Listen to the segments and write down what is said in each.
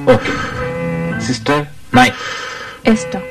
Okay sister ನಾಯ್ yes doctor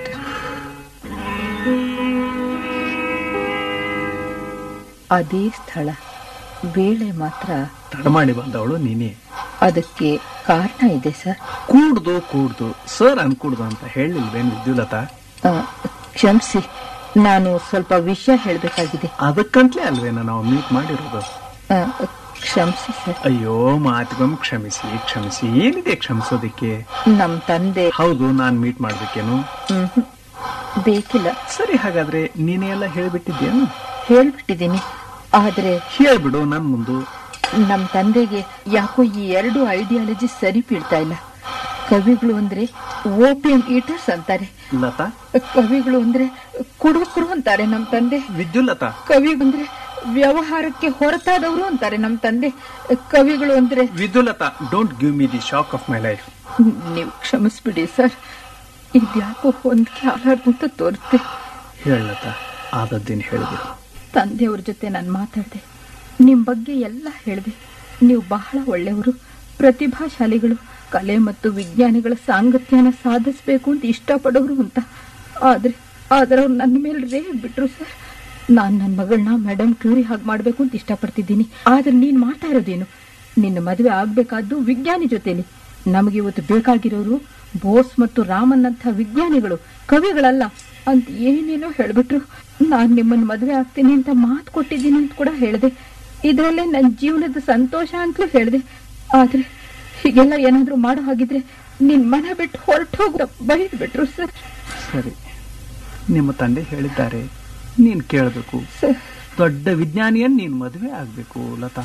ಅದೇ ಸ್ಥಳ ವೇಳೆ ಮಾತ್ರ ತಡ ಮಾಡಿ ಬಂದವಳು ನೀನೇ ಅದಕ್ಕೆ ಕಾರಣ ಇದೆ ಸರ್ ಕೂಡ್ದು ಕೂಡ್ದು ಸರ್ ಅನ್ಕೂಡ್ದು ಅಂತ ಹೇಳಿಲ್ವೇನು ವಿದ್ಯುಲತಾ ಆ, ಕ್ಷಮಿಸಿ ನಾನು ಸ್ವಲ್ಪ ವಿಷಯ ಹೇಳಬೇಕಾಗಿದೆ ಅದಕ್ಕಂತಲೇ ಅಲ್ವೇನ ನಾವು ಮೀಟ್ ಮಾಡಿರೋದು ಕ್ಷಮಿಸಿ ಸರ್ ಅಯ್ಯೋ ಮಾತಿಗೊಮ್ಮೆ ಕ್ಷಮಿಸಿ ಕ್ಷಮಿಸಿ ಏನಿದೆ ಕ್ಷಮಿಸೋದಿಕ್ಕೆ ನಮ್ಮ ತಂದೆ ಹೌದು ನಾನ್ ಮೀಟ್ ಮಾಡ್ಬೇಕೇನು ಮ್ಹೂ. ಬೇಕಿಲ್ಲ ಸರಿ ಹಾಗಾದ್ರೆ ನೀನೇ ಎಲ್ಲ ಹೇಳ್ಬಿಟ್ಟಿದ್ಯೇನು ಹೇಳ್ಬಿಟ್ಟಿದ್ದೀನಿ ಆದ್ರೆ ಹೇಳ್ಬಿಡು ನನ್ ಮುಂದು ನಮ್ಮ ತಂದೆಗೆ ಯಾಕೋ ಈ ಎರಡು ಐಡಿಯಾಲಜಿ ಸರಿ ಬೀಳ್ತಾ ಇಲ್ಲ ಕವಿಗಳು ಅಂದ್ರೆ ಓಪಿಯಂ ಈಟರ್ಸ್ ಅಂತಾರೆ ಲತಾ ಕವಿಗಳು ಅಂದ್ರೆ ಕುಡುಕರು ಅಂತಾರೆ ನಮ್ಮ ತಂದೆ ವಿದ್ಯುಲತಾ ಕವಿಗಳು ಅಂದ್ರೆ ವ್ಯವಹಾರಕ್ಕೆ ಹೊರತಾದವರು ಅಂತಾರೆ ನಮ್ಮ ತಂದೆ ಕವಿಗಳು ಅಂದ್ರೆ Vidyullata don't give me the shock of my life ನೀವು ಕ್ಷಮಿಸ್ಬಿಡಿ ಸರ್ ಇದ್ಯಾಕೋ ಹೊಂದಿಕೆ ಆಗಲಾರ್ದು ಅಂತ ತೋರುತ್ತೆ ಹೇಳತಾ ಆದದ್ದೇನು ಹೇಳಿದ್ರು ತಂದೆಯವ್ರ ಜೊತೆ ನಾನು ಮಾತಾಡಿದೆ ನಿಮ್ಮ ಬಗ್ಗೆ ಎಲ್ಲ ಹೇಳಿದೆ ನೀವು ಬಹಳ ಒಳ್ಳೆಯವರು ಪ್ರತಿಭಾಶಾಲಿಗಳು ಕಲೆ ಮತ್ತು ವಿಜ್ಞಾನಿಗಳ ಸಾಂಗತ್ಯನ ಸಾಧಿಸಬೇಕು ಅಂತ ಇಷ್ಟಪಡೋರು ಅಂತ ಆದ್ರೆ ಆದ್ರೆ ಅವ್ರು ನನ್ನ ಮೇಲೆ ರೇ ಬಿಟ್ರು ಸರ್ ನಾನು ನನ್ನ ಮಗಳನ್ನ ಮೇಡಮ್ ಕ್ಯೂರಿ ಹಾಗೆ ಮಾಡಬೇಕು ಅಂತ ಇಷ್ಟಪಡ್ತಿದ್ದೀನಿ ಆದ್ರೆ ನೀನು ಮಾಡ್ತಾ ಇರೋದೇನು ನಿನ್ನ ಮದುವೆ ಆಗ್ಬೇಕಾದ್ದು ವಿಜ್ಞಾನಿ ಜೊತೆಲಿ ನಮಗೆ ಇವತ್ತು ಬೇಕಾಗಿರೋರು ಬೋಸ್ ಮತ್ತು ರಾಮನ್ ಅಂತ ವಿಜ್ಞಾನಿಗಳು ಕವಿಗಳಲ್ಲ ಅಂತ ಏನೇನೋ ಹೇಳ್ಬಿಟ್ರು ನಾನ್ ನಿಮ್ಮನ್ನ ಮದುವೆ ಆಗ್ತೀನಿ ಅಂತ ಮಾತು ಕೊಟ್ಟಿದ್ದೀನಿ ಅಂತ ಕೂಡ ಹೇಳಿದೆ ಇದರಲ್ಲೇ ನನ್ನ ಜೀವನದ ಸಂತೋಷ ಅಂತಲೂ ಹೇಳಿದೆ ಆದ್ರೆ ಹೀಗೆಲ್ಲ ಏನಾದ್ರೂ ಮಾಡೋ ಹಾಗಿದ್ರೆ ನಿನ್ ಮನೆ ಬಿಟ್ಟು ಹೊರಟು ಹೋಗ ಬೈದ್ ಬಿಟ್ರು ಸರ್ ಸರಿ ನಿಮ್ಮ ತಂದೆ ಹೇಳಿದ್ದಾರೆ ನೀನ್ ಕೇಳಬೇಕು ಸರ್ ದೊಡ್ಡ ವಿಜ್ಞಾನಿಯನ್ ನೀನ್ ಮದುವೆ ಆಗ್ಬೇಕು ಲತಾ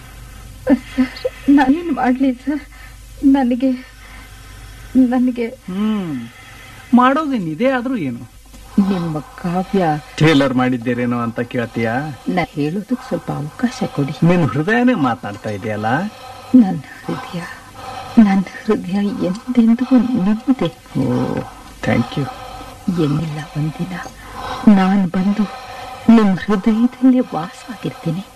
ನಾನೇನು ಮಾಡ್ಲಿ ಸರ್ ನನಗೆ ನನಗೆ ಹ್ಮ್ ಮಾಡೋದೇನಿದೆ ಆದ್ರೂ ಏನು ನಿಮ್ಮ ಕಾವ್ಯ ಟೇಲರ್ ಮಾಡಿದ್ದೇರೇನೋ ಅಂತ ಕೇಳ್ತೀಯಾ ನಾ ಹೇಳೋದಕ್ಕೆ ಸ್ವಲ್ಪ ಅವಕಾಶ ಕೊಡಿ ನಿನ್ ಹೃದಯನೇ ಮಾತನಾಡ್ತಾ ಇದೆಯಲ್ಲ ನನ್ನ ಹೃದಯ ನನ್ನ ಹೃದಯ ಎಂದೆಂದಿಗೂ ನಿಮ್ಮದೇ ಓ ಥ್ಯಾಂಕ್ ಯು ಎನ್ನಿಲ್ಲ ಒಂದಿನ ನಾನು ಬಂದು ನಿಮ್ಮ ಹೃದಯದಲ್ಲಿ ವಾಸ ಆಗಿರ್ತೀನಿ